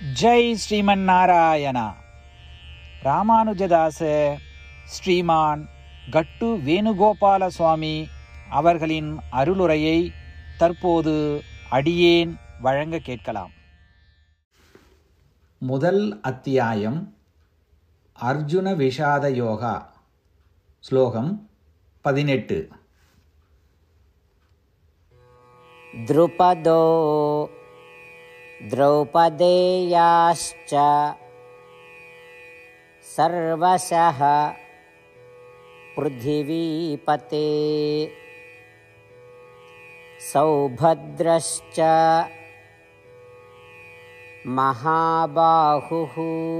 ஜெய் ஸ்ரீமன் நாராயணா ராமானுஜதாச ஸ்ரீமான் கட்டு வேணுகோபால சுவாமி அவர்களின் அருளுரையை தற்போது அடியேன் வழங்க கேட்கலாம் முதல் அத்தியாயம் அர்ஜுன விஷாத யோகா ஸ்லோகம் பதினெட்டு द्रुपदो द्रौपदेयाश्च सर्वशः पृथिवीपते सौभद्रश्च महाबाहुः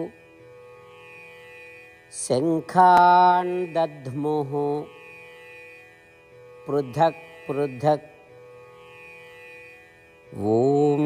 शङ्खान् दध्मुः पृथक् पृथक् ஓம்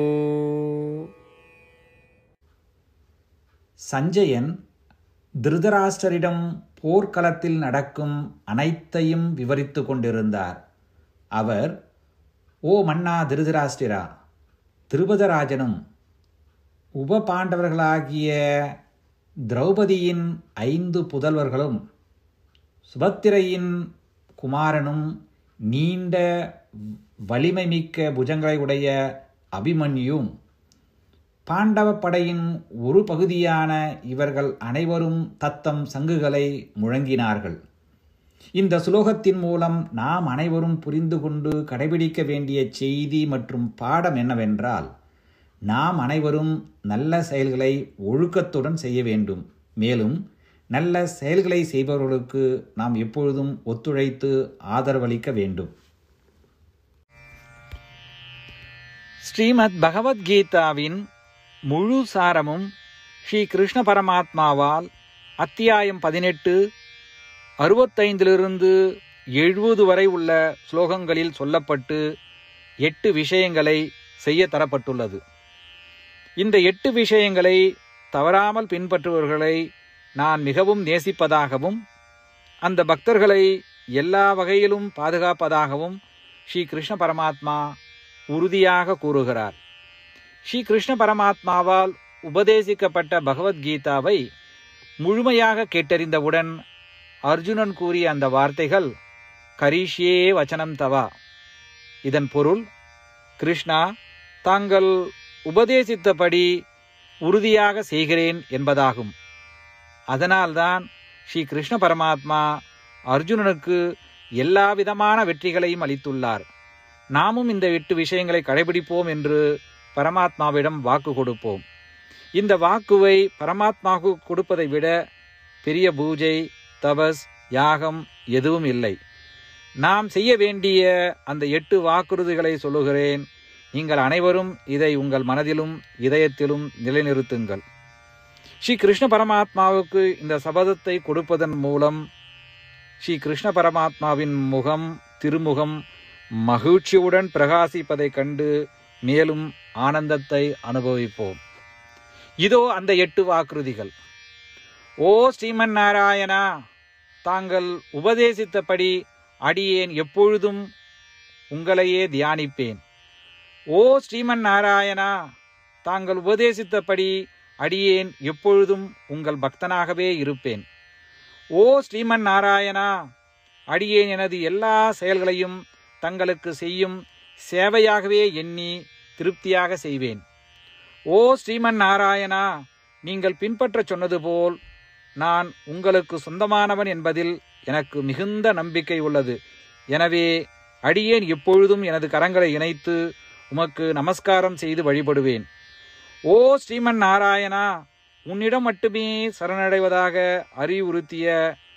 சஞ்சயன் திருதராஷ்டரிடம் போர்க்களத்தில் நடக்கும் அனைத்தையும் விவரித்து கொண்டிருந்தார் அவர் ஓ மன்னா திருதராஷ்டிரா திருபதராஜனும் உப பாண்டவர்களாகிய திரௌபதியின் ஐந்து புதல்வர்களும் சுபத்திரையின் குமாரனும் நீண்ட வலிமை மிக்க புஜங்களை உடைய அபிமன்யும் பாண்டவ படையின் ஒரு பகுதியான இவர்கள் அனைவரும் தத்தம் சங்குகளை முழங்கினார்கள் இந்த சுலோகத்தின் மூலம் நாம் அனைவரும் புரிந்து கொண்டு கடைபிடிக்க வேண்டிய செய்தி மற்றும் பாடம் என்னவென்றால் நாம் அனைவரும் நல்ல செயல்களை ஒழுக்கத்துடன் செய்ய வேண்டும் மேலும் நல்ல செயல்களை செய்பவர்களுக்கு நாம் எப்பொழுதும் ஒத்துழைத்து ஆதரவளிக்க வேண்டும் ஸ்ரீமத் பகவத்கீதாவின் முழு சாரமும் ஸ்ரீ கிருஷ்ண பரமாத்மாவால் அத்தியாயம் பதினெட்டு அறுபத்தைந்திலிருந்து எழுபது வரை உள்ள ஸ்லோகங்களில் சொல்லப்பட்டு எட்டு விஷயங்களை செய்ய தரப்பட்டுள்ளது இந்த எட்டு விஷயங்களை தவறாமல் பின்பற்றுபவர்களை நான் மிகவும் நேசிப்பதாகவும் அந்த பக்தர்களை எல்லா வகையிலும் பாதுகாப்பதாகவும் ஸ்ரீ கிருஷ்ண பரமாத்மா உறுதியாக கூறுகிறார் ஸ்ரீ கிருஷ்ண பரமாத்மாவால் உபதேசிக்கப்பட்ட பகவத்கீதாவை முழுமையாக கேட்டறிந்தவுடன் அர்ஜுனன் கூறிய அந்த வார்த்தைகள் கரிஷ்யே வச்சனம் தவா இதன் பொருள் கிருஷ்ணா தாங்கள் உபதேசித்தபடி உறுதியாக செய்கிறேன் என்பதாகும் அதனால்தான் ஸ்ரீ கிருஷ்ண பரமாத்மா அர்ஜுனனுக்கு எல்லா விதமான வெற்றிகளையும் அளித்துள்ளார் நாமும் இந்த எட்டு விஷயங்களை கடைபிடிப்போம் என்று பரமாத்மாவிடம் வாக்கு கொடுப்போம் இந்த வாக்குவை பரமாத்மாவுக்கு கொடுப்பதை விட பெரிய பூஜை தபஸ் யாகம் எதுவும் இல்லை நாம் செய்ய வேண்டிய அந்த எட்டு வாக்குறுதிகளை சொல்லுகிறேன் நீங்கள் அனைவரும் இதை உங்கள் மனதிலும் இதயத்திலும் நிலைநிறுத்துங்கள் ஸ்ரீ கிருஷ்ண பரமாத்மாவுக்கு இந்த சபதத்தை கொடுப்பதன் மூலம் ஸ்ரீ கிருஷ்ண பரமாத்மாவின் முகம் திருமுகம் மகிழ்ச்சியுடன் பிரகாசிப்பதைக் கண்டு மேலும் ஆனந்தத்தை அனுபவிப்போம் இதோ அந்த எட்டு வாக்குறுதிகள் ஓ ஸ்ரீமன் நாராயணா தாங்கள் உபதேசித்தபடி அடியேன் எப்பொழுதும் உங்களையே தியானிப்பேன் ஓ ஸ்ரீமன் நாராயணா தாங்கள் உபதேசித்தபடி அடியேன் எப்பொழுதும் உங்கள் பக்தனாகவே இருப்பேன் ஓ ஸ்ரீமன் நாராயணா அடியேன் எனது எல்லா செயல்களையும் தங்களுக்கு செய்யும் சேவையாகவே எண்ணி திருப்தியாக செய்வேன் ஓ ஸ்ரீமன் நாராயணா நீங்கள் பின்பற்றச் சொன்னது போல் நான் உங்களுக்கு சொந்தமானவன் என்பதில் எனக்கு மிகுந்த நம்பிக்கை உள்ளது எனவே அடியேன் எப்பொழுதும் எனது கரங்களை இணைத்து உமக்கு நமஸ்காரம் செய்து வழிபடுவேன் ஓ ஸ்ரீமன் நாராயணா உன்னிடம் மட்டுமே சரணடைவதாக அறிவுறுத்திய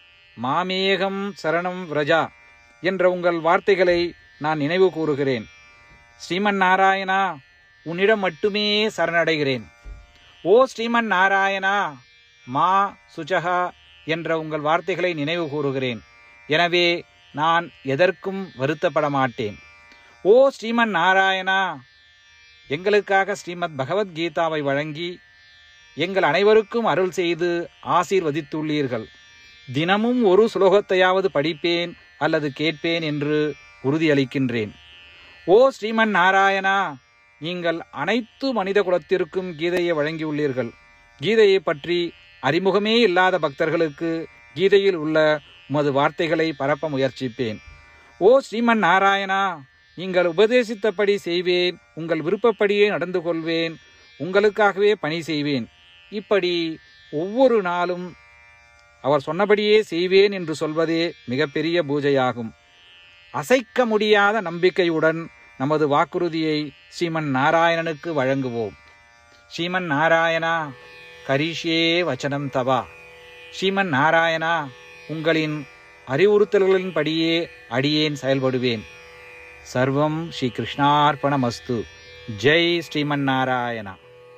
மாமேகம் சரணம் விரஜா என்ற உங்கள் வார்த்தைகளை நான் நினைவு கூறுகிறேன் ஸ்ரீமன் நாராயணா உன்னிடம் மட்டுமே சரணடைகிறேன் ஓ ஸ்ரீமன் நாராயணா மா சுஜகா என்ற உங்கள் வார்த்தைகளை நினைவு கூறுகிறேன் எனவே நான் எதற்கும் வருத்தப்பட மாட்டேன் ஓ ஸ்ரீமன் நாராயணா எங்களுக்காக ஸ்ரீமத் பகவத்கீதாவை வழங்கி எங்கள் அனைவருக்கும் அருள் செய்து ஆசீர்வதித்துள்ளீர்கள் தினமும் ஒரு சுலோகத்தையாவது படிப்பேன் அல்லது கேட்பேன் என்று உறுதியளிக்கின்றேன் ஓ ஸ்ரீமன் நாராயணா நீங்கள் அனைத்து மனித குலத்திற்கும் கீதையை வழங்கியுள்ளீர்கள் கீதையை பற்றி அறிமுகமே இல்லாத பக்தர்களுக்கு கீதையில் உள்ள உமது வார்த்தைகளை பரப்ப முயற்சிப்பேன் ஓ ஸ்ரீமன் நாராயணா நீங்கள் உபதேசித்தபடி செய்வேன் உங்கள் விருப்பப்படியே நடந்து கொள்வேன் உங்களுக்காகவே பணி செய்வேன் இப்படி ஒவ்வொரு நாளும் அவர் சொன்னபடியே செய்வேன் என்று சொல்வதே மிகப்பெரிய பூஜையாகும் அசைக்க முடியாத நம்பிக்கையுடன் நமது வாக்குறுதியை ஸ்ரீமன் நாராயணனுக்கு வழங்குவோம் ஸ்ரீமன் நாராயணா கரிஷே வச்சனம் தவா ஸ்ரீமன் நாராயணா உங்களின் அறிவுறுத்தல்களின்படியே அடியேன் செயல்படுவேன் சர்வம் ஸ்ரீ கிருஷ்ணார்ப்பணமஸ்து ஜெய் ஸ்ரீமன் நாராயணா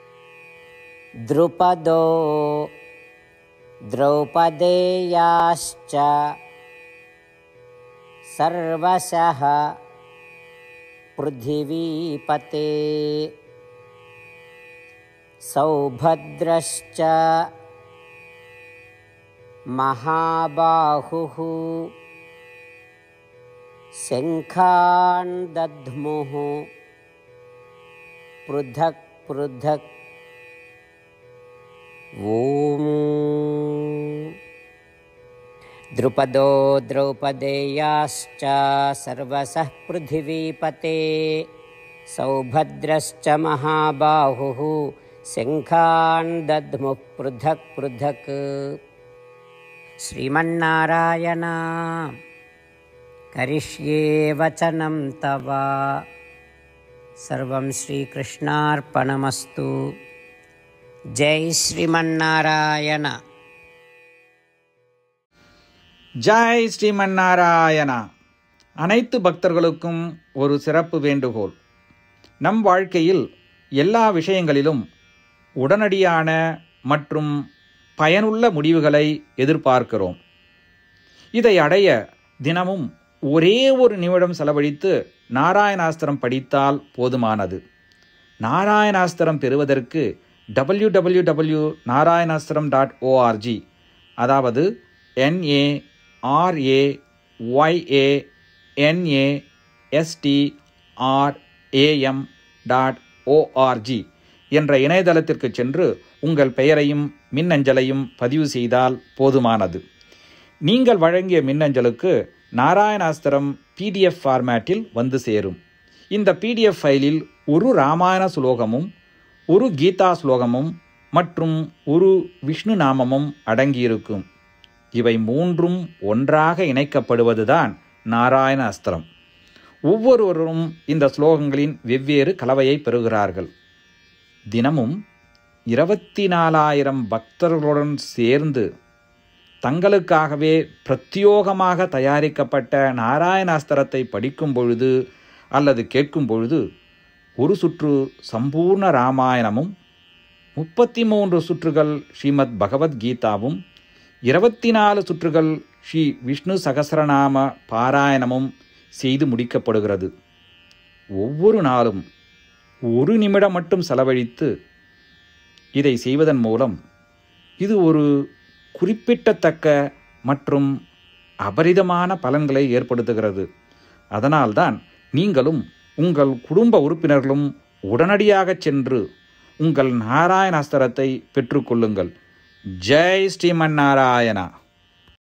द्रुपदो द्रौपदेयाश्च सर्वशः पृथिवीपते सौभद्रश्च महाबाहुः शङ्खान् दध्मुः पृथक् पृथक् ॐ द्रुपदो द्रौपदेयाश्च सर्वसः पृथिवीपते सौभद्रश्च महाबाहुः शङ्खान् दध्मुः पृथक् पृथक् श्रीमन्नारायण करिष्ये वचनं तव सर्वं श्रीकृष्णार्पणमस्तु ஜெய் ஸ்ரீமன்னாராயண ஜெய் ஸ்ரீமன் நாராயணா அனைத்து பக்தர்களுக்கும் ஒரு சிறப்பு வேண்டுகோள் நம் வாழ்க்கையில் எல்லா விஷயங்களிலும் உடனடியான மற்றும் பயனுள்ள முடிவுகளை எதிர்பார்க்கிறோம் இதை அடைய தினமும் ஒரே ஒரு நிமிடம் செலவழித்து நாராயணாஸ்திரம் படித்தால் போதுமானது நாராயணாஸ்திரம் பெறுவதற்கு W W W Narayanastram dot O R G அதாவது N A R A Y A N A S T R A M dot O R G என்ற இணையதளத்திற்கு சென்று உங்கள் பெயரையும் மின்னஞ்சலையும் பதிவு செய்தால் போதுமானது நீங்கள் வழங்கிய மின்னஞ்சலுக்கு நாராயணாஸ்திரம் பிடிஎஃப் ஃபார்மேட்டில் வந்து சேரும் இந்த பிடிஎஃப் ஃபைலில் ஒரு ராமாயண சுலோகமும் ஒரு கீதா ஸ்லோகமும் மற்றும் ஒரு விஷ்ணு நாமமும் அடங்கியிருக்கும் இவை மூன்றும் ஒன்றாக இணைக்கப்படுவதுதான் நாராயண அஸ்திரம் ஒவ்வொருவரும் இந்த ஸ்லோகங்களின் வெவ்வேறு கலவையை பெறுகிறார்கள் தினமும் இருபத்தி நாலாயிரம் பக்தர்களுடன் சேர்ந்து தங்களுக்காகவே பிரத்யோகமாக தயாரிக்கப்பட்ட நாராயணாஸ்திரத்தை படிக்கும் பொழுது அல்லது கேட்கும் பொழுது ஒரு சுற்று சம்பூர்ண ராமாயணமும் முப்பத்தி மூன்று சுற்றுகள் ஸ்ரீமத் பகவத்கீதாவும் இருபத்தி நாலு சுற்றுகள் ஸ்ரீ விஷ்ணு சகசரநாம பாராயணமும் செய்து முடிக்கப்படுகிறது ஒவ்வொரு நாளும் ஒரு நிமிடம் மட்டும் செலவழித்து இதை செய்வதன் மூலம் இது ஒரு குறிப்பிட்டத்தக்க மற்றும் அபரிதமான பலன்களை ஏற்படுத்துகிறது அதனால்தான் நீங்களும் உங்கள் குடும்ப உறுப்பினர்களும் உடனடியாக சென்று உங்கள் நாராயணாஸ்திரத்தை பெற்றுக்கொள்ளுங்கள் ஜெய் ஸ்ரீமன் நாராயணா